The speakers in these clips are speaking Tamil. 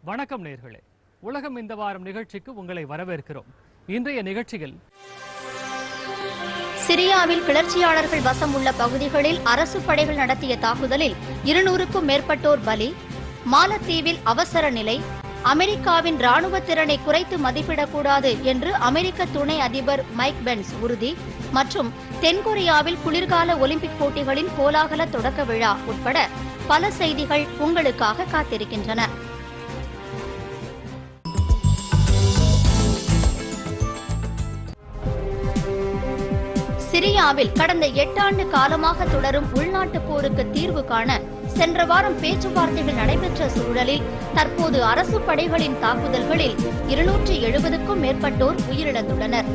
வணக்கம் நேர்களே உலகம் இந்த வாரம் நிகழ்ச்சிக்கு உங்களை வரவேற்கிறோம் இன்றைய நிகழ்ச்சியில் சிரியாவில் கிளர்ச்சியாளர்கள் வசம் உள்ள பகுதிகளில் அரசு படைகள் நடத்திய தாக்குதலில் இருநூறுக்கும் மேற்பட்டோர் பலி மாலத்தீவில் அவசர நிலை அமெரிக்காவின் ராணுவ திறனை குறைத்து மதிப்பிடக்கூடாது என்று அமெரிக்க துணை அதிபர் மைக் பென்ஸ் உறுதி மற்றும் தென்கொரியாவில் குளிர்கால ஒலிம்பிக் போட்டிகளின் கோலாகல தொடக்க விழா உட்பட பல செய்திகள் உங்களுக்காக காத்திருக்கின்றன சிரியாவில் கடந்த எட்டாண்டு காலமாக தொடரும் உள்நாட்டுப் போருக்கு தீர்வு காண சென்ற வாரம் பேச்சுவார்த்தைகள் நடைபெற்ற சூழலில் தற்போது அரசு படைகளின் தாக்குதல்களில் இருநூற்றி எழுபதுக்கும் மேற்பட்டோர் உயிரிழந்துள்ளனர்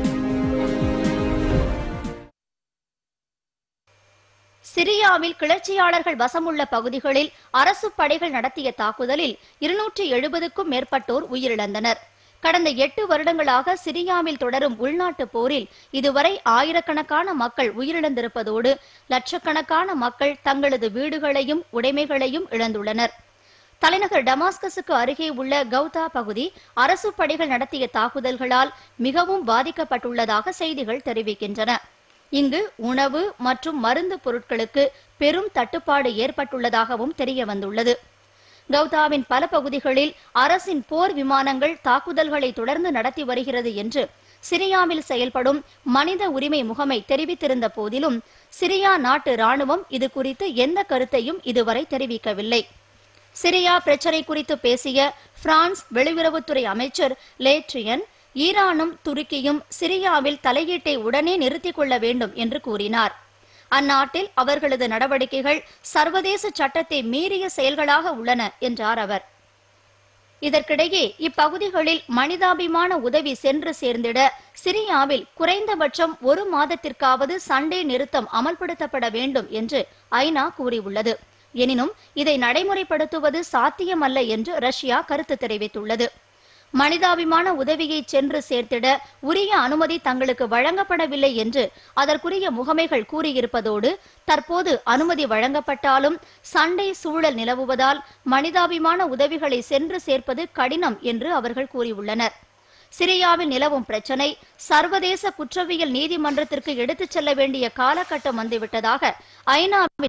சிரியாவில் கிளர்ச்சியாளர்கள் வசமுள்ள பகுதிகளில் அரசு படைகள் நடத்திய தாக்குதலில் இருநூற்றி எழுபதுக்கும் மேற்பட்டோர் உயிரிழந்தனர் கடந்த எட்டு வருடங்களாக சிரியாவில் தொடரும் உள்நாட்டுப் போரில் இதுவரை ஆயிரக்கணக்கான மக்கள் உயிரிழந்திருப்பதோடு லட்சக்கணக்கான மக்கள் தங்களது வீடுகளையும் உடைமைகளையும் இழந்துள்ளனர் தலைநகர் டமாஸ்கஸுக்கு அருகே உள்ள கவுதா பகுதி அரசு படைகள் நடத்திய தாக்குதல்களால் மிகவும் பாதிக்கப்பட்டுள்ளதாக செய்திகள் தெரிவிக்கின்றன இங்கு உணவு மற்றும் மருந்து பொருட்களுக்கு பெரும் தட்டுப்பாடு ஏற்பட்டுள்ளதாகவும் தெரிய வந்துள்ளது கவுதாவின் பல பகுதிகளில் அரசின் போர் விமானங்கள் தாக்குதல்களை தொடர்ந்து நடத்தி வருகிறது என்று சிரியாவில் செயல்படும் மனித உரிமை முகமை தெரிவித்திருந்த போதிலும் சிரியா நாட்டு ராணுவம் இது குறித்து எந்த கருத்தையும் இதுவரை தெரிவிக்கவில்லை சிரியா பிரச்சினை குறித்து பேசிய பிரான்ஸ் வெளியுறவுத்துறை அமைச்சர் லேட்ரியன் ஈரானும் துருக்கியும் சிரியாவில் தலையீட்டை உடனே நிறுத்திக் கொள்ள வேண்டும் என்று கூறினார் அந்நாட்டில் அவர்களது நடவடிக்கைகள் சர்வதேச சட்டத்தை மீறிய செயல்களாக உள்ளன என்றார் அவர் இதற்கிடையே இப்பகுதிகளில் மனிதாபிமான உதவி சென்று சேர்ந்திட சிரியாவில் குறைந்தபட்சம் ஒரு மாதத்திற்காவது சண்டே நிறுத்தம் அமல்படுத்தப்பட வேண்டும் என்று ஐநா கூறியுள்ளது எனினும் இதை நடைமுறைப்படுத்துவது சாத்தியமல்ல என்று ரஷ்யா கருத்து தெரிவித்துள்ளது மனிதாபிமான உதவியை சென்று சேர்த்திட உரிய அனுமதி தங்களுக்கு வழங்கப்படவில்லை என்று அதற்குரிய முகமைகள் கூறியிருப்பதோடு தற்போது அனுமதி வழங்கப்பட்டாலும் சண்டை சூழல் நிலவுவதால் மனிதாபிமான உதவிகளை சென்று சேர்ப்பது கடினம் என்று அவர்கள் கூறியுள்ளனர் சிரியாவில் நிலவும் பிரச்சினை சர்வதேச குற்றவியல் நீதிமன்றத்திற்கு எடுத்துச் செல்ல வேண்டிய காலகட்டம் வந்துவிட்டதாக ஐநாவின்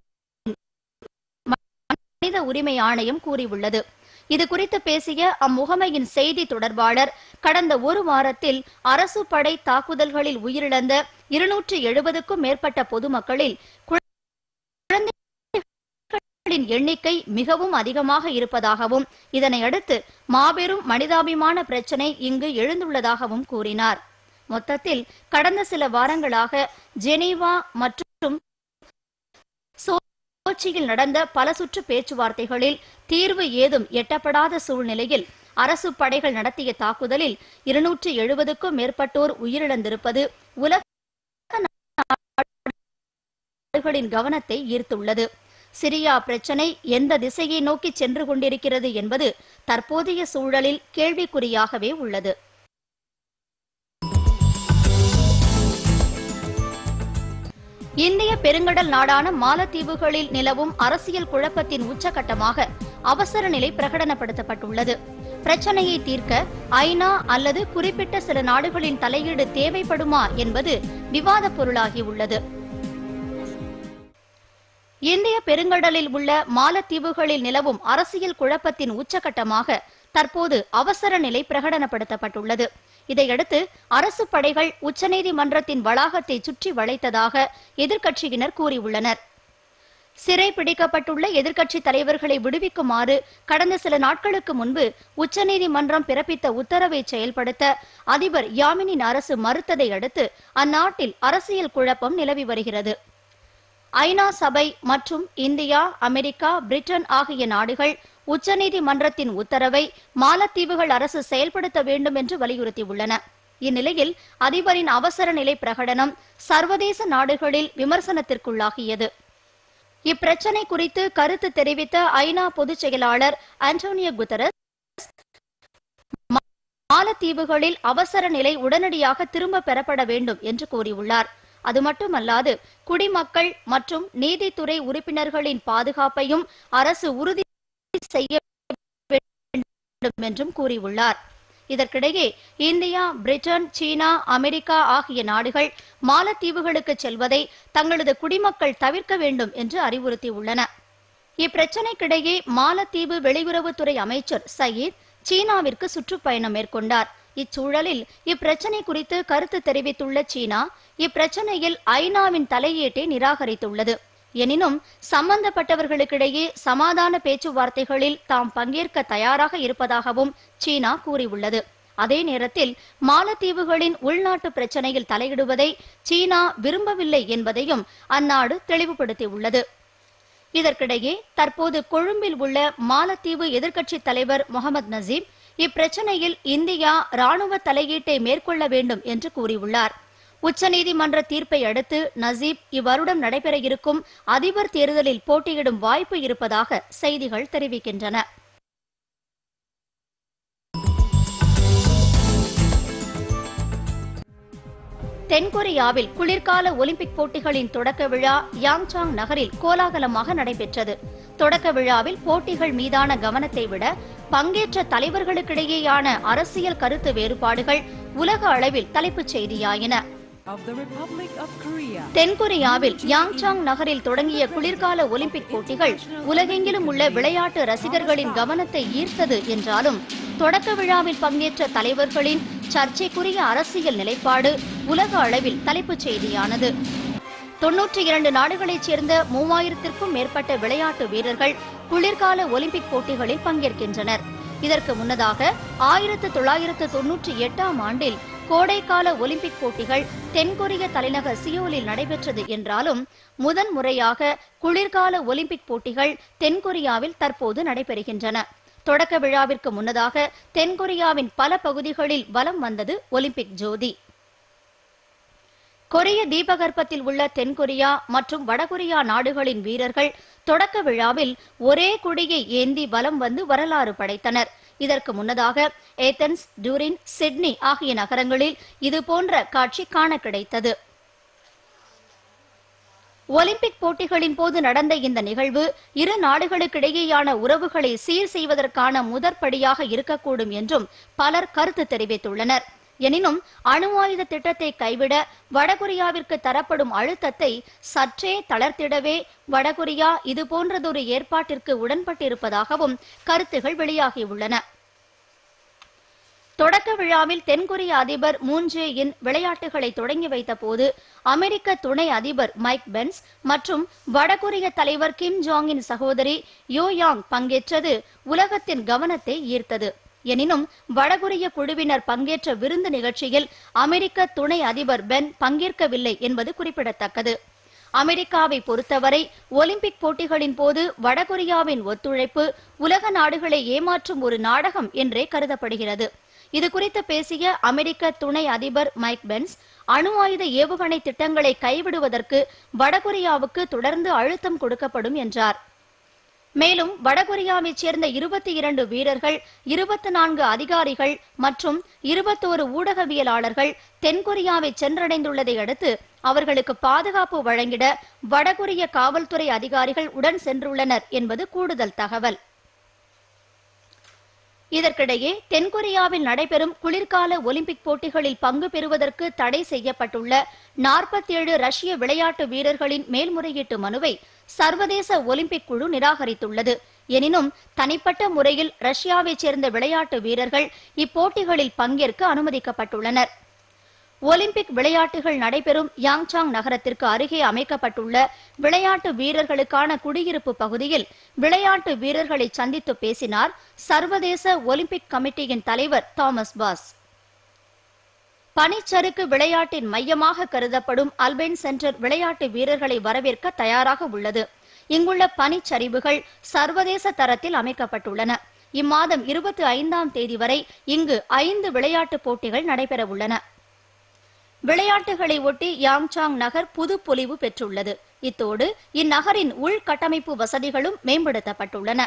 மனித உரிமை ஆணையம் கூறியுள்ளது இது குறித்து பேசிய அம்முகமையின் செய்தி தொடர்பாளர் கடந்த ஒரு வாரத்தில் அரசு படை தாக்குதல்களில் உயிரிழந்த இருநூற்றி எழுபதுக்கும் மேற்பட்ட பொதுமக்களில் குழந்தைகளின் எண்ணிக்கை மிகவும் அதிகமாக இருப்பதாகவும் இதனையடுத்து மாபெரும் மனிதாபிமான பிரச்சினை இங்கு எழுந்துள்ளதாகவும் கூறினார் மொத்தத்தில் கடந்த சில வாரங்களாக ஜெனீவா மற்றும் சோச்சியில் நடந்த பல சுற்று பேச்சுவார்த்தைகளில் தீர்வு ஏதும் எட்டப்படாத சூழ்நிலையில் அரசு படைகள் நடத்திய தாக்குதலில் இருநூற்றி எழுபதுக்கும் மேற்பட்டோர் உயிரிழந்திருப்பது உலக நாடுகளின் கவனத்தை ஈர்த்துள்ளது சிரியா பிரச்சினை எந்த திசையை நோக்கி சென்று கொண்டிருக்கிறது என்பது தற்போதைய சூழலில் கேள்விக்குறியாகவே உள்ளது இந்திய பெருங்கடல் நாடான மாலத்தீவுகளில் நிலவும் அரசியல் குழப்பத்தின் உச்சகட்டமாக அவசர நிலை பிரகடனப்படுத்தப்பட்டுள்ளது பிரச்சனையை தீர்க்க ஐநா அல்லது குறிப்பிட்ட சில நாடுகளின் தலையீடு தேவைப்படுமா என்பது விவாத பொருளாகியுள்ளது இந்திய பெருங்கடலில் உள்ள மாலத்தீவுகளில் நிலவும் அரசியல் குழப்பத்தின் உச்சகட்டமாக தற்போது அவசர நிலை பிரகடனப்படுத்தப்பட்டுள்ளது இதையடுத்து அரசு படைகள் உச்சநீதிமன்றத்தின் வளாகத்தை சுற்றி வளைத்ததாக எதிர்க்கட்சியினர் கூறியுள்ளனர் சிறை பிடிக்கப்பட்டுள்ள எதிர்க்கட்சி தலைவர்களை விடுவிக்குமாறு கடந்த சில நாட்களுக்கு முன்பு உச்சநீதிமன்றம் பிறப்பித்த உத்தரவை செயல்படுத்த அதிபர் யாமினின் அரசு மறுத்ததை அடுத்து அந்நாட்டில் அரசியல் குழப்பம் நிலவி வருகிறது ஐநா சபை மற்றும் இந்தியா அமெரிக்கா பிரிட்டன் ஆகிய நாடுகள் உச்சநீதிமன்றத்தின் உத்தரவை மாலத்தீவுகள் அரசு செயல்படுத்த வேண்டும் என்று வலியுறுத்தியுள்ளன இந்நிலையில் அதிபரின் அவசர நிலை பிரகடனம் சர்வதேச நாடுகளில் விமர்சனத்திற்குள்ளாகியது இப்பிரச்சனை குறித்து கருத்து தெரிவித்த ஐநா பொதுச் செயலாளர் அன்டோனியோ குத்தரஸ் மாலத்தீவுகளில் அவசர நிலை உடனடியாக திரும்ப பெறப்பட வேண்டும் என்று கூறியுள்ளார் அது மட்டுமல்லாது குடிமக்கள் மற்றும் நீதித்துறை உறுப்பினர்களின் பாதுகாப்பையும் அரசு உறுதி செய்ய வேண்டும் வேண்டும் என்றும் கூறியுள்ளார் இதற்கிடையே இந்தியா பிரிட்டன் சீனா அமெரிக்கா ஆகிய நாடுகள் மாலத்தீவுகளுக்கு செல்வதை தங்களது குடிமக்கள் தவிர்க்க வேண்டும் என்று அறிவுறுத்தியுள்ளன இப்பிரச்சினைக்கிடையே மாலத்தீவு வெளியுறவுத்துறை அமைச்சர் சயீத் சீனாவிற்கு சுற்றுப்பயணம் மேற்கொண்டார் இச்சூழலில் இப்பிரச்சினை குறித்து கருத்து தெரிவித்துள்ள சீனா இப்பிரச்சனையில் ஐநாவின் தலையீட்டை நிராகரித்துள்ளது எனினும் சம்பந்தப்பட்டவர்களுக்கிடையே சமாதான பேச்சுவார்த்தைகளில் தாம் பங்கேற்க தயாராக இருப்பதாகவும் சீனா கூறியுள்ளது அதே நேரத்தில் மாலத்தீவுகளின் உள்நாட்டு பிரச்சனையில் தலையிடுவதை சீனா விரும்பவில்லை என்பதையும் அந்நாடு தெளிவுபடுத்தியுள்ளது இதற்கிடையே தற்போது கொழும்பில் உள்ள மாலத்தீவு எதிர்க்கட்சித் தலைவர் முகமது நசீப் இப்பிரச்சனையில் இந்தியா ராணுவ தலையீட்டை மேற்கொள்ள வேண்டும் என்று கூறியுள்ளார் உச்சநீதிமன்ற தீர்ப்பை அடுத்து நசீப் இவ்வருடம் நடைபெற இருக்கும் அதிபர் தேர்தலில் போட்டியிடும் வாய்ப்பு இருப்பதாக செய்திகள் தெரிவிக்கின்றன தென்கொரியாவில் குளிர்கால ஒலிம்பிக் போட்டிகளின் தொடக்க விழா யாங்சாங் நகரில் கோலாகலமாக நடைபெற்றது தொடக்க விழாவில் போட்டிகள் மீதான கவனத்தை விட பங்கேற்ற தலைவர்களுக்கிடையேயான அரசியல் கருத்து வேறுபாடுகள் உலக அளவில் தலைப்புச் செய்தியாயின of the Republic of Korea. தென்கொரியாவில் யாங்சாங் நகரில் தொடங்கிய குளிர்கால ஒலிம்பிக் போட்டிகள் உலகெங்கிலும் உள்ள விளையாட்டு ரசிகர்களின் கவனத்தை ஈர்த்தது என்றாலும் தொடக்க விழாவில் பங்கேற்ற தலைவர்களின் சர்ச்சைக்குரிய அரசியல் நிலைப்பாடு உலக அளவில் தலைப்புச் செய்தியானது தொன்னூற்றி இரண்டு நாடுகளைச் சேர்ந்த மூவாயிரத்திற்கும் மேற்பட்ட விளையாட்டு வீரர்கள் குளிர்கால ஒலிம்பிக் போட்டிகளில் பங்கேற்கின்றனர் இதற்கு முன்னதாக ஆயிரத்து தொள்ளாயிரத்து தொன்னூற்றி எட்டாம் ஆண்டில் கோடைக்கால ஒலிம்பிக் போட்டிகள் தென்கொரிய தலைநகர் சியோலில் நடைபெற்றது என்றாலும் முதன் முறையாக குளிர்கால ஒலிம்பிக் போட்டிகள் தென்கொரியாவில் தற்போது நடைபெறுகின்றன தொடக்க விழாவிற்கு முன்னதாக தென்கொரியாவின் பல பகுதிகளில் வலம் வந்தது ஒலிம்பிக் ஜோதி கொரிய தீபகற்பத்தில் உள்ள தென்கொரியா மற்றும் வடகொரியா நாடுகளின் வீரர்கள் தொடக்க விழாவில் ஒரே கொடியை ஏந்தி வலம் வந்து வரலாறு படைத்தனர் இதற்கு முன்னதாக ஏத்தன்ஸ் டூரின் சிட்னி ஆகிய நகரங்களில் இதுபோன்ற காட்சி காண கிடைத்தது ஒலிம்பிக் போட்டிகளின் போது நடந்த இந்த நிகழ்வு இரு நாடுகளுக்கிடையேயான உறவுகளை சீர் செய்வதற்கான முதற்படியாக இருக்கக்கூடும் என்றும் பலர் கருத்து தெரிவித்துள்ளனர் எனினும் அணு ஆயுத திட்டத்தை கைவிட வடகொரியாவிற்கு தரப்படும் அழுத்தத்தை சற்றே தளர்த்திடவே வடகொரியா இதுபோன்றதொரு ஏற்பாட்டிற்கு உடன்பட்டிருப்பதாகவும் கருத்துகள் வெளியாகியுள்ளன தொடக்க விழாவில் தென்கொரிய அதிபர் மூன் ஜே இன் விளையாட்டுகளை தொடங்கி வைத்த போது அமெரிக்க துணை அதிபர் மைக் பென்ஸ் மற்றும் வடகொரிய தலைவர் கிம் ஜாங்கின் சகோதரி யோ யாங் பங்கேற்றது உலகத்தின் கவனத்தை ஈர்த்தது எனினும் வடகொரிய குழுவினர் பங்கேற்ற விருந்து நிகழ்ச்சியில் அமெரிக்க துணை அதிபர் பென் பங்கேற்கவில்லை என்பது குறிப்பிடத்தக்கது அமெரிக்காவை பொறுத்தவரை ஒலிம்பிக் போட்டிகளின் போது வடகொரியாவின் ஒத்துழைப்பு உலக நாடுகளை ஏமாற்றும் ஒரு நாடகம் என்றே கருதப்படுகிறது இது குறித்து பேசிய அமெரிக்க துணை அதிபர் மைக் பென்ஸ் அணு ஆயுத ஏவுகணை திட்டங்களை கைவிடுவதற்கு வடகொரியாவுக்கு தொடர்ந்து அழுத்தம் கொடுக்கப்படும் என்றார் மேலும் வடகொரியாவைச் சேர்ந்த இருபத்தி இரண்டு வீரர்கள் இருபத்தி நான்கு அதிகாரிகள் மற்றும் இருபத்தோரு ஊடகவியலாளர்கள் தென்கொரியாவை சென்றடைந்துள்ளதை அடுத்து அவர்களுக்கு பாதுகாப்பு வழங்கிட வடகொரிய காவல்துறை அதிகாரிகள் உடன் சென்றுள்ளனர் என்பது கூடுதல் தகவல் இதற்கிடையே தென்கொரியாவில் நடைபெறும் குளிர்கால ஒலிம்பிக் போட்டிகளில் பங்கு பெறுவதற்கு தடை செய்யப்பட்டுள்ள நாற்பத்தேழு ரஷ்ய விளையாட்டு வீரர்களின் மேல்முறையீட்டு மனுவை சர்வதேச ஒலிம்பிக் குழு நிராகரித்துள்ளது எனினும் தனிப்பட்ட முறையில் ரஷ்யாவைச் சேர்ந்த விளையாட்டு வீரர்கள் இப்போட்டிகளில் பங்கேற்க அனுமதிக்கப்பட்டுள்ளனர் ஒலிம்பிக் விளையாட்டுகள் நடைபெறும் யாங்சாங் நகரத்திற்கு அருகே அமைக்கப்பட்டுள்ள விளையாட்டு வீரர்களுக்கான குடியிருப்பு பகுதியில் விளையாட்டு வீரர்களை சந்தித்து பேசினார் சர்வதேச ஒலிம்பிக் கமிட்டியின் தலைவர் தாமஸ் பாஸ் பனிச்சறுக்கு விளையாட்டின் மையமாக கருதப்படும் அல்பைன் சென்டர் விளையாட்டு வீரர்களை வரவேற்க தயாராக உள்ளது இங்குள்ள பனிச்சரிவுகள் சர்வதேச தரத்தில் அமைக்கப்பட்டுள்ளன இம்மாதம் இருபத்தி ஐந்தாம் தேதி வரை இங்கு ஐந்து விளையாட்டுப் போட்டிகள் நடைபெற உள்ளன விளையாட்டுகளை ஒட்டி யாங்சாங் நகர் புது பொலிவு பெற்றுள்ளது இத்தோடு இந்நகரின் உள்கட்டமைப்பு வசதிகளும் மேம்படுத்தப்பட்டுள்ளன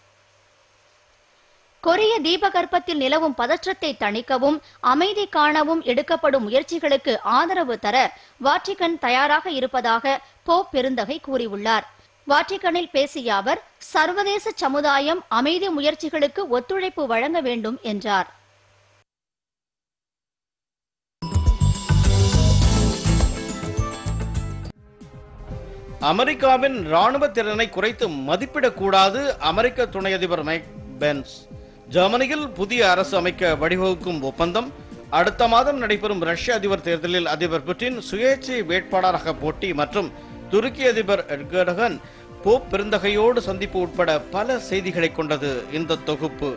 கொரிய தீபகற்பத்தில் நிலவும் பதற்றத்தை தணிக்கவும் அமைதி காணவும் எடுக்கப்படும் முயற்சிகளுக்கு ஆதரவு தர வாட்டிகன் தயாராக இருப்பதாக போப் பெருந்தகை கூறியுள்ளார் வாட்டிகனில் பேசிய அவர் சர்வதேச சமுதாயம் அமைதி முயற்சிகளுக்கு ஒத்துழைப்பு வழங்க வேண்டும் என்றார் அமெரிக்காவின் ராணுவ திறனை குறைத்து மதிப்பிடக்கூடாது அமெரிக்க துணை அதிபர் மைக் பென்ஸ் ஜெர்மனியில் புதிய அரசு அமைக்க வழிவகுக்கும் ஒப்பந்தம் அடுத்த மாதம் நடைபெறும் ரஷ்ய அதிபர் தேர்தலில் அதிபர் புட்டின் சுயேட்சை வேட்பாளராக போட்டி மற்றும் துருக்கி அதிபர் எர்கடகன் போப் பெருந்தகையோடு சந்திப்பு உட்பட பல செய்திகளை கொண்டது இந்த தொகுப்பு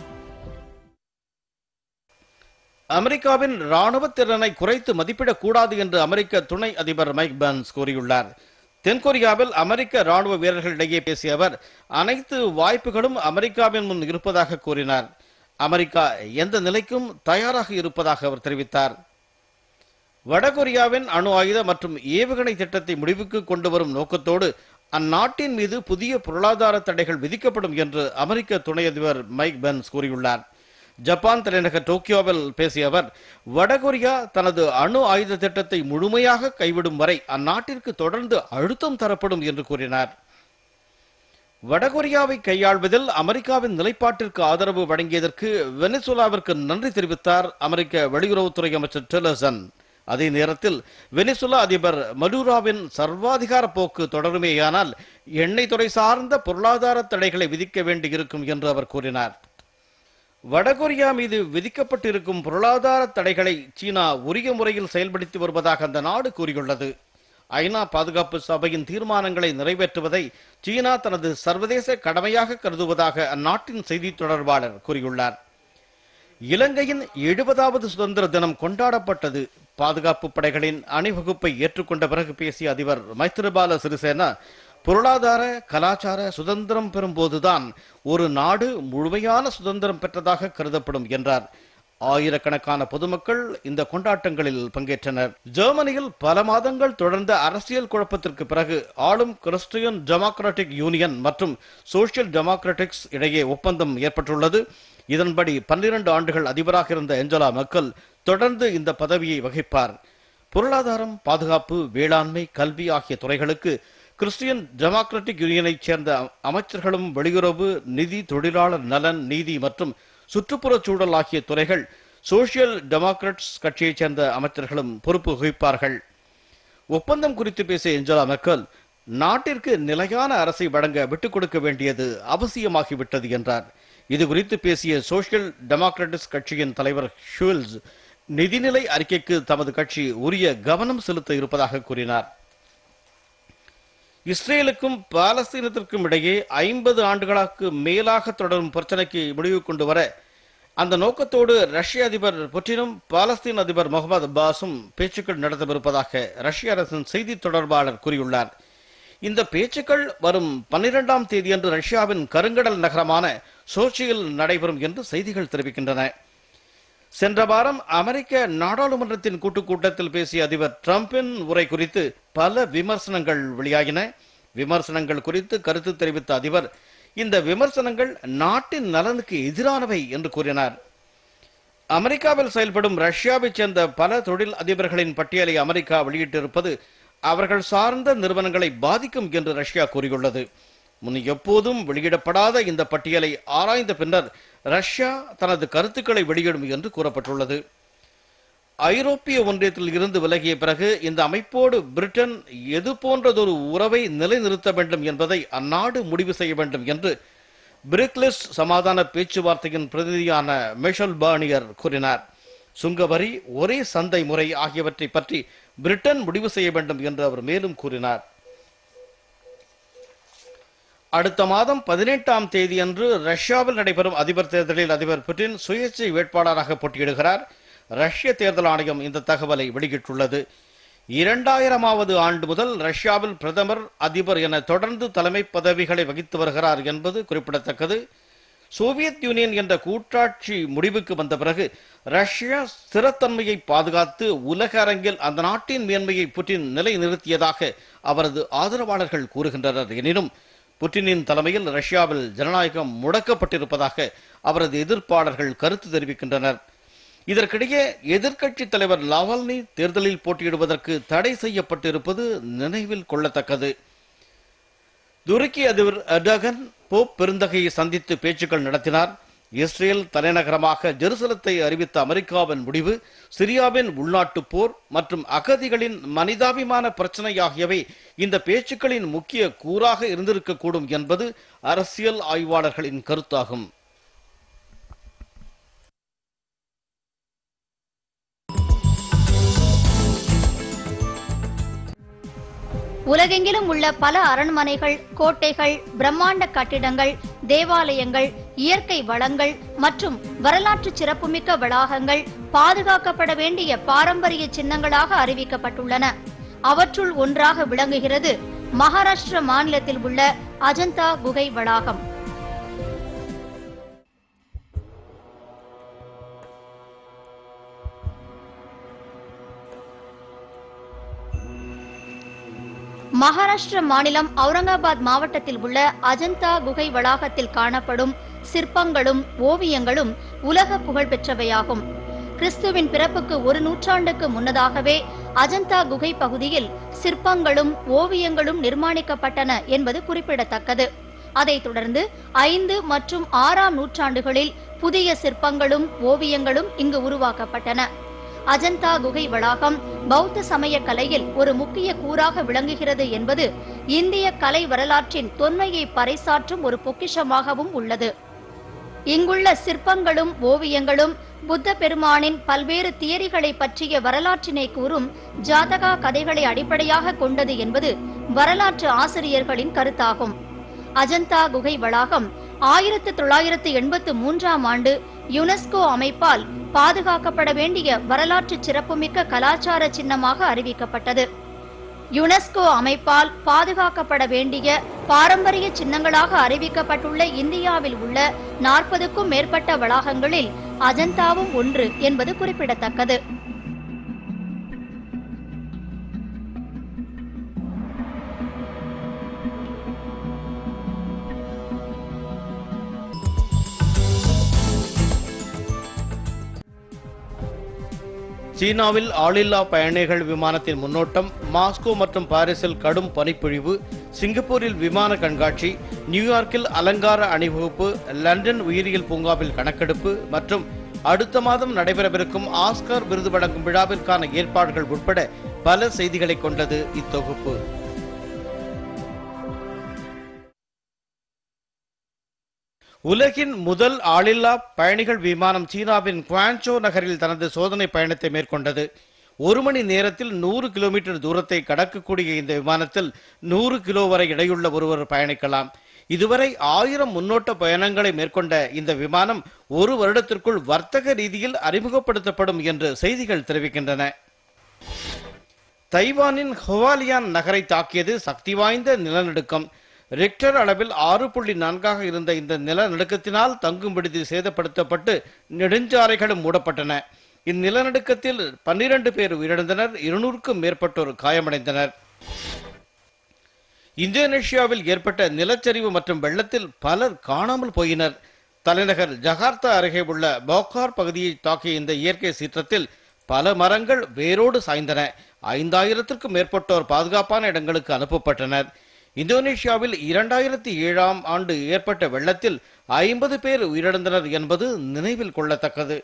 அமெரிக்காவின் ராணுவ திறனை குறைத்து மதிப்பிடக்கூடாது என்று அமெரிக்க துணை அதிபர் மைக் பென்ஸ் கூறியுள்ளார் தென்கொரியாவில் அமெரிக்க ராணுவ வீரர்களிடையே பேசிய அவர் அனைத்து வாய்ப்புகளும் அமெரிக்காவின் முன் இருப்பதாக கூறினார் அமெரிக்கா எந்த நிலைக்கும் தயாராக இருப்பதாக அவர் தெரிவித்தார் வடகொரியாவின் அணு ஆயுத மற்றும் ஏவுகணை திட்டத்தை முடிவுக்கு கொண்டு வரும் நோக்கத்தோடு அந்நாட்டின் மீது புதிய பொருளாதார தடைகள் விதிக்கப்படும் என்று அமெரிக்க துணை அதிபர் மைக் பென்ஸ் கூறியுள்ளார் ஜப்பான் தலைநகர் டோக்கியோவில் பேசிய அவர் வடகொரியா தனது அணு ஆயுத திட்டத்தை முழுமையாக கைவிடும் வரை அந்நாட்டிற்கு தொடர்ந்து அழுத்தம் தரப்படும் என்று கூறினார் வடகொரியாவை கையாள்வதில் அமெரிக்காவின் நிலைப்பாட்டிற்கு ஆதரவு வழங்கியதற்கு வெனிசுலாவிற்கு நன்றி தெரிவித்தார் அமெரிக்க வெளியுறவுத்துறை அமைச்சர் டில்லர்சன் அதே நேரத்தில் வெனிசுலா அதிபர் மடூராவின் சர்வாதிகார போக்கு தொடருமேயானால் எண்ணெய் துறை சார்ந்த பொருளாதார தடைகளை விதிக்க வேண்டியிருக்கும் என்று அவர் கூறினார் வடகொரியா மீது விதிக்கப்பட்டிருக்கும் பொருளாதார தடைகளை சீனா உரிய முறையில் செயல்படுத்தி வருவதாக அந்த நாடு கூறியுள்ளது ஐநா பாதுகாப்பு சபையின் தீர்மானங்களை நிறைவேற்றுவதை சீனா தனது சர்வதேச கடமையாக கருதுவதாக அந்நாட்டின் செய்தி தொடர்பாளர் கூறியுள்ளார் இலங்கையின் எழுபதாவது சுதந்திர தினம் கொண்டாடப்பட்டது பாதுகாப்பு படைகளின் அணிவகுப்பை ஏற்றுக்கொண்ட பிறகு பேசிய அதிபர் மைத்திரிபால சிறிசேனா பொருளாதார கலாச்சார சுதந்திரம் பெறும்போதுதான் ஒரு நாடு முழுமையான சுதந்திரம் பெற்றதாக கருதப்படும் என்றார் ஆயிரக்கணக்கான பொதுமக்கள் இந்த கொண்டாட்டங்களில் பங்கேற்றனர் ஜெர்மனியில் பல மாதங்கள் தொடர்ந்த அரசியல் குழப்பத்திற்கு பிறகு ஆளும் கிறிஸ்டியன் டெமோக்ராட்டிக் யூனியன் மற்றும் சோசியல் டெமோக்ராட்டிக்ஸ் இடையே ஒப்பந்தம் ஏற்பட்டுள்ளது இதன்படி பன்னிரண்டு ஆண்டுகள் அதிபராக இருந்த எஞ்சலா மக்கள் தொடர்ந்து இந்த பதவியை வகிப்பார் பொருளாதாரம் பாதுகாப்பு வேளாண்மை கல்வி ஆகிய துறைகளுக்கு கிறிஸ்டியன் டெமோக்ராட்டிக் யூனியனைச் சேர்ந்த அமைச்சர்களும் வெளியுறவு நிதி தொழிலாளர் நலன் நீதி மற்றும் சுற்றுப்புறச் சூழல் ஆகிய துறைகள் சோசியல் டெமோக்ராட்ஸ் கட்சியைச் சேர்ந்த அமைச்சர்களும் பொறுப்பு வகிப்பார்கள் ஒப்பந்தம் குறித்து பேசிய எஞ்சலா மெக்கல் நாட்டிற்கு நிலையான அரசை வழங்க விட்டுக் கொடுக்க வேண்டியது அவசியமாகிவிட்டது என்றார் இது குறித்து பேசிய சோசியல் டெமோக்ராட்டிக்ஸ் கட்சியின் தலைவர் ஷூல்ஸ் நிதிநிலை அறிக்கைக்கு தமது கட்சி உரிய கவனம் செலுத்த இருப்பதாக கூறினார் இஸ்ரேலுக்கும் பாலஸ்தீனத்திற்கும் இடையே ஐம்பது ஆண்டுகளுக்கு மேலாக தொடரும் பிரச்சனைக்கு முடிவு கொண்டு வர அந்த நோக்கத்தோடு ரஷ்ய அதிபர் புட்டினும் பாலஸ்தீன் அதிபர் முகமது அப்பாஸும் பேச்சுக்கள் நடத்தவிருப்பதாக ரஷ்ய அரசின் செய்தி தொடர்பாளர் கூறியுள்ளார் இந்த பேச்சுக்கள் வரும் பன்னிரெண்டாம் தேதியன்று ரஷ்யாவின் கருங்கடல் நகரமான சோச்சியில் நடைபெறும் என்று செய்திகள் தெரிவிக்கின்றன சென்ற வாரம் அமெரிக்க நாடாளுமன்றத்தின் கூட்டுக் கூட்டத்தில் பேசிய அதிபர் டிரம்பின் உரை குறித்து பல விமர்சனங்கள் வெளியாகின விமர்சனங்கள் குறித்து கருத்து தெரிவித்த அதிபர் இந்த விமர்சனங்கள் நாட்டின் நலனுக்கு எதிரானவை என்று கூறினார் அமெரிக்காவில் செயல்படும் ரஷ்யாவைச் சேர்ந்த பல தொழில் அதிபர்களின் பட்டியலை அமெரிக்கா வெளியிட்டிருப்பது அவர்கள் சார்ந்த நிறுவனங்களை பாதிக்கும் என்று ரஷ்யா கூறியுள்ளது முன் எப்போதும் வெளியிடப்படாத இந்த பட்டியலை ஆராய்ந்த பின்னர் ரஷ்யா தனது கருத்துக்களை வெளியிடும் என்று கூறப்பட்டுள்ளது ஐரோப்பிய ஒன்றியத்தில் இருந்து விலகிய பிறகு இந்த அமைப்போடு பிரிட்டன் எது போன்றதொரு உறவை நிலைநிறுத்த வேண்டும் என்பதை அந்நாடு முடிவு செய்ய வேண்டும் என்று பிரிக்லிஸ்ட் சமாதான பேச்சுவார்த்தையின் பிரதிநிதியான மிஷல் பார்னியர் கூறினார் சுங்கவரி ஒரே சந்தை முறை ஆகியவற்றை பற்றி பிரிட்டன் முடிவு செய்ய வேண்டும் என்று அவர் மேலும் கூறினார் அடுத்த மாதம் பதினெட்டாம் தேதியன்று ரஷ்யாவில் நடைபெறும் அதிபர் தேர்தலில் அதிபர் புட்டின் சுயேட்சை வேட்பாளராக போட்டியிடுகிறார் ரஷ்ய தேர்தல் ஆணையம் இந்த தகவலை வெளியிட்டுள்ளது இரண்டாயிரமாவது ஆண்டு முதல் ரஷ்யாவில் பிரதமர் அதிபர் என தொடர்ந்து தலைமை பதவிகளை வகித்து வருகிறார் என்பது குறிப்பிடத்தக்கது சோவியத் யூனியன் என்ற கூட்டாட்சி முடிவுக்கு வந்த பிறகு ரஷ்யா ஸ்திரத்தன்மையை பாதுகாத்து உலக அரங்கில் அந்த நாட்டின் மேன்மையை புட்டின் நிலைநிறுத்தியதாக அவரது ஆதரவாளர்கள் கூறுகின்றனர் எனினும் புட்டினின் தலைமையில் ரஷ்யாவில் ஜனநாயகம் முடக்கப்பட்டிருப்பதாக அவரது எதிர்ப்பாளர்கள் கருத்து தெரிவிக்கின்றனர் இதற்கிடையே எதிர்க்கட்சி தலைவர் லாவல்னி தேர்தலில் போட்டியிடுவதற்கு தடை செய்யப்பட்டிருப்பது நினைவில் கொள்ளத்தக்கது துருக்கி அதிபர் எர்டகன் போப் பெருந்தகையை சந்தித்து பேச்சுக்கள் நடத்தினார் இஸ்ரேல் தலைநகரமாக ஜெருசலத்தை அறிவித்த அமெரிக்காவின் முடிவு சிரியாவின் உள்நாட்டுப் போர் மற்றும் அகதிகளின் மனிதாபிமான பிரச்சனை ஆகியவை இந்த பேச்சுக்களின் முக்கிய கூறாக இருந்திருக்கக்கூடும் என்பது அரசியல் ஆய்வாளர்களின் கருத்தாகும் உலகெங்கிலும் உள்ள பல அரண்மனைகள் கோட்டைகள் பிரம்மாண்ட கட்டிடங்கள் தேவாலயங்கள் இயற்கை வளங்கள் மற்றும் வரலாற்று சிறப்புமிக்க வளாகங்கள் பாதுகாக்கப்பட வேண்டிய பாரம்பரிய சின்னங்களாக அறிவிக்கப்பட்டுள்ளன அவற்றுள் ஒன்றாக விளங்குகிறது மகாராஷ்டிர மாநிலத்தில் உள்ள அஜந்தா குகை வளாகம் மகாராஷ்டிர மாநிலம் அவுரங்காபாத் மாவட்டத்தில் உள்ள அஜந்தா குகை வளாகத்தில் காணப்படும் சிற்பங்களும் ஓவியங்களும் உலக புகழ்பெற்றவையாகும் கிறிஸ்துவின் பிறப்புக்கு ஒரு நூற்றாண்டுக்கு முன்னதாகவே அஜந்தா குகை பகுதியில் சிற்பங்களும் ஓவியங்களும் நிர்மாணிக்கப்பட்டன என்பது குறிப்பிடத்தக்கது அதைத் தொடர்ந்து ஐந்து மற்றும் ஆறாம் நூற்றாண்டுகளில் புதிய சிற்பங்களும் ஓவியங்களும் இங்கு உருவாக்கப்பட்டன அஜந்தா குகை வளாகம் பௌத்த சமய கலையில் ஒரு முக்கிய கூறாக விளங்குகிறது என்பது இந்திய கலை வரலாற்றின் தொன்மையை பறைசாற்றும் ஒரு பொக்கிஷமாகவும் உள்ளது இங்குள்ள சிற்பங்களும் ஓவியங்களும் புத்த பெருமானின் பல்வேறு தியரிகளை பற்றிய வரலாற்றினை கூறும் ஜாதகா கதைகளை அடிப்படையாக கொண்டது என்பது வரலாற்று ஆசிரியர்களின் கருத்தாகும் அஜந்தா குகை வளாகம் ஆயிரத்து தொள்ளாயிரத்து எண்பத்து மூன்றாம் ஆண்டு யுனெஸ்கோ அமைப்பால் பாதுகாக்கப்பட வேண்டிய வரலாற்று சிறப்புமிக்க கலாச்சார சின்னமாக அறிவிக்கப்பட்டது யுனெஸ்கோ அமைப்பால் பாதுகாக்கப்பட வேண்டிய பாரம்பரிய சின்னங்களாக அறிவிக்கப்பட்டுள்ள இந்தியாவில் உள்ள நாற்பதுக்கும் மேற்பட்ட வளாகங்களில் அஜந்தாவும் ஒன்று என்பது குறிப்பிடத்தக்கது சீனாவில் ஆளில்லா பயணிகள் விமானத்தின் முன்னோட்டம் மாஸ்கோ மற்றும் பாரிஸில் கடும் பனிப்பொழிவு சிங்கப்பூரில் விமான கண்காட்சி நியூயார்க்கில் அலங்கார அணிவகுப்பு லண்டன் உயிரியல் பூங்காவில் கணக்கெடுப்பு மற்றும் அடுத்த மாதம் நடைபெறவிருக்கும் ஆஸ்கார் விருது வழங்கும் விழாவிற்கான ஏற்பாடுகள் உட்பட பல செய்திகளை கொண்டது இத்தொகுப்பு உலகின் முதல் ஆளில்லா பயணிகள் விமானம் சீனாவின் குவான்சோ நகரில் தனது சோதனை பயணத்தை மேற்கொண்டது ஒரு மணி நேரத்தில் நூறு கிலோமீட்டர் தூரத்தை கடக்கக்கூடிய இந்த விமானத்தில் நூறு கிலோ வரை எடையுள்ள ஒருவர் பயணிக்கலாம் இதுவரை ஆயிரம் முன்னோட்ட பயணங்களை மேற்கொண்ட இந்த விமானம் ஒரு வருடத்திற்குள் வர்த்தக ரீதியில் அறிமுகப்படுத்தப்படும் என்று செய்திகள் தெரிவிக்கின்றன தைவானின் ஹுவாலியான் நகரை தாக்கியது சக்தி வாய்ந்த நிலநடுக்கம் ரிக்டர் அளவில் ஆறு புள்ளி நான்காக இருந்த இந்த நிலநடுக்கத்தினால் தங்கும் விடுதி சேதப்படுத்தப்பட்டு நெடுஞ்சாலைகளும் மூடப்பட்டன இந்நிலநடுக்கத்தில் பன்னிரண்டு பேர் உயிரிழந்தனர் இருநூறுக்கும் மேற்பட்டோர் காயமடைந்தனர் இந்தோனேஷியாவில் ஏற்பட்ட நிலச்சரிவு மற்றும் வெள்ளத்தில் பலர் காணாமல் போயினர் தலைநகர் ஜகார்த்தா அருகே உள்ள போக்கார் பகுதியை தாக்கிய இந்த இயற்கை சீற்றத்தில் பல மரங்கள் வேரோடு சாய்ந்தன ஐந்தாயிரத்திற்கும் மேற்பட்டோர் பாதுகாப்பான இடங்களுக்கு அனுப்பப்பட்டனர் இந்தோனேஷியாவில் இரண்டாயிரத்தி ஏழாம் ஆண்டு ஏற்பட்ட வெள்ளத்தில் ஐம்பது பேர் உயிரிழந்தனர் என்பது நினைவில் கொள்ளத்தக்கது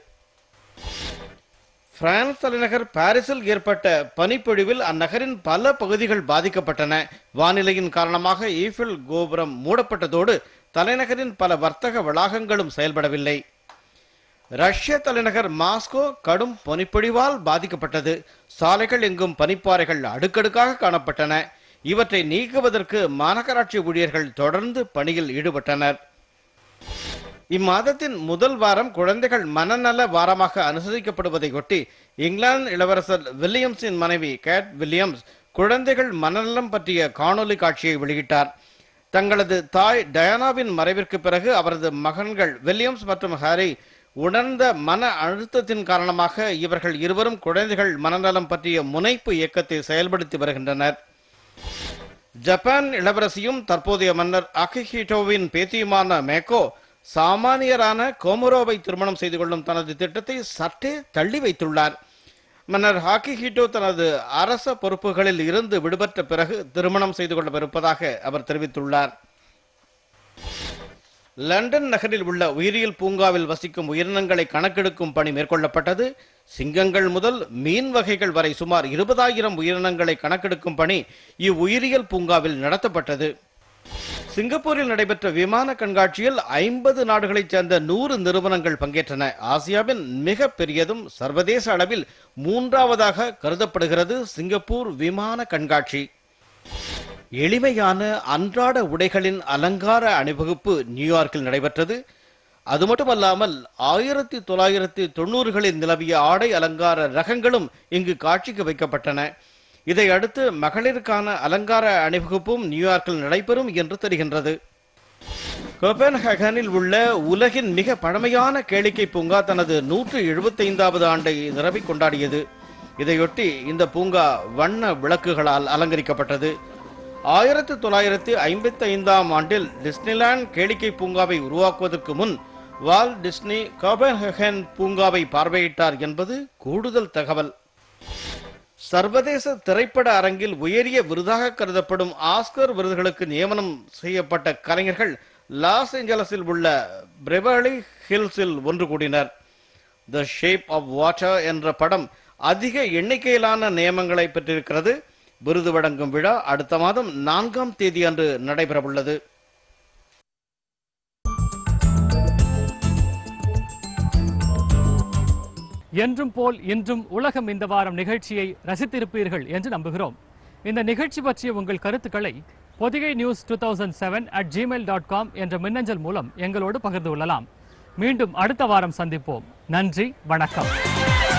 பிரான்ஸ் தலைநகர் பாரிஸில் ஏற்பட்ட பனிப்பொழிவில் அந்நகரின் பல பகுதிகள் பாதிக்கப்பட்டன வானிலையின் காரணமாக ஈஃபில் கோபுரம் மூடப்பட்டதோடு தலைநகரின் பல வர்த்தக வளாகங்களும் செயல்படவில்லை ரஷ்ய தலைநகர் மாஸ்கோ கடும் பனிப்பொழிவால் பாதிக்கப்பட்டது சாலைகள் எங்கும் பனிப்பாறைகள் அடுக்கடுக்காக காணப்பட்டன இவற்றை நீக்குவதற்கு மாநகராட்சி ஊழியர்கள் தொடர்ந்து பணியில் ஈடுபட்டனர் இம்மாதத்தின் முதல் வாரம் குழந்தைகள் மனநல வாரமாக அனுசரிக்கப்படுவதையொட்டி இங்கிலாந்து இளவரசர் வில்லியம்ஸின் மனைவி கேட் வில்லியம்ஸ் குழந்தைகள் மனநலம் பற்றிய காணொலி காட்சியை வெளியிட்டார் தங்களது தாய் டயானாவின் மறைவிற்கு பிறகு அவரது மகன்கள் வில்லியம்ஸ் மற்றும் ஹாரி உணர்ந்த மன அழுத்தத்தின் காரணமாக இவர்கள் இருவரும் குழந்தைகள் மனநலம் பற்றிய முனைப்பு இயக்கத்தை செயல்படுத்தி வருகின்றனர் ஜப்பான் இளவரசியும் தற்போதைய மன்னர் அகிஹிட்டோவின் பேத்தியுமான மேக்கோ சாமானியரான கோமரோவை திருமணம் செய்து கொள்ளும் தனது திட்டத்தை சற்றே தள்ளி வைத்துள்ளார் மன்னர் ஹாக்கி ஹீட்டோ தனது அரச பொறுப்புகளில் இருந்து விடுபட்ட பிறகு திருமணம் செய்து கொள்ளவிருப்பதாக அவர் தெரிவித்துள்ளார் லண்டன் நகரில் உள்ள உயிரியல் பூங்காவில் வசிக்கும் உயிரினங்களை கணக்கெடுக்கும் பணி மேற்கொள்ளப்பட்டது சிங்கங்கள் முதல் மீன் வகைகள் வரை சுமார் இருபதாயிரம் உயிரினங்களை கணக்கெடுக்கும் பணி இவ்வுயிரியல் பூங்காவில் நடத்தப்பட்டது சிங்கப்பூரில் நடைபெற்ற விமான கண்காட்சியில் ஐம்பது நாடுகளைச் சேர்ந்த நூறு நிறுவனங்கள் பங்கேற்றன ஆசியாவின் மிக பெரியதும் சர்வதேச அளவில் மூன்றாவதாக கருதப்படுகிறது சிங்கப்பூர் விமான கண்காட்சி எளிமையான அன்றாட உடைகளின் அலங்கார அணிவகுப்பு நியூயார்க்கில் நடைபெற்றது அது மட்டுமல்லாமல் ஆயிரத்தி தொள்ளாயிரத்தி தொண்ணூறுகளில் நிலவிய ஆடை அலங்கார ரகங்களும் இங்கு காட்சிக்கு வைக்கப்பட்டன இதை அடுத்து மகளிருக்கான அலங்கார அணிவகுப்பும் நியூயார்க்கில் நடைபெறும் என்று தெரிகின்றது கோபன்ஹேகனில் உள்ள உலகின் மிக பழமையான கேளிக்கை பூங்கா தனது நூற்று எழுபத்தைந்தாவது ஆண்டை நிரவி கொண்டாடியது இதையொட்டி இந்த பூங்கா வண்ண விளக்குகளால் அலங்கரிக்கப்பட்டது ஆயிரத்தி தொள்ளாயிரத்தி ஐம்பத்தி ஐந்தாம் ஆண்டில் டிஸ்னிலாண்ட் கேளிக்கை பூங்காவை உருவாக்குவதற்கு முன் வால் டிஸ்னி கோபன்ஹெகன் பூங்காவை பார்வையிட்டார் என்பது கூடுதல் தகவல் சர்வதேச திரைப்பட அரங்கில் உயரிய விருதாக கருதப்படும் ஆஸ்கர் விருதுகளுக்கு நியமனம் செய்யப்பட்ட கலைஞர்கள் லாஸ் ஏஞ்சலஸில் உள்ள பிரெவர்லி ஹில்ஸில் ஒன்று கூடினர் த ஷேப் ஆஃப் வாட்டர் என்ற படம் அதிக எண்ணிக்கையிலான நியமங்களை பெற்றிருக்கிறது விருது வழங்கும் விழா அடுத்த மாதம் நான்காம் தேதி அன்று நடைபெறவுள்ளது என்றும் போல் இன்றும் உலகம் இந்த வாரம் நிகழ்ச்சியை ரசித்திருப்பீர்கள் என்று நம்புகிறோம் இந்த நிகழ்ச்சி பற்றிய உங்கள் கருத்துக்களை Podhigai news two thousand seven at Gmail dot com என்ற மின்னஞ்சல் மூலம் எங்களோடு பகிர்ந்து கொள்ளலாம் மீண்டும் அடுத்த வாரம் சந்திப்போம் நன்றி வணக்கம்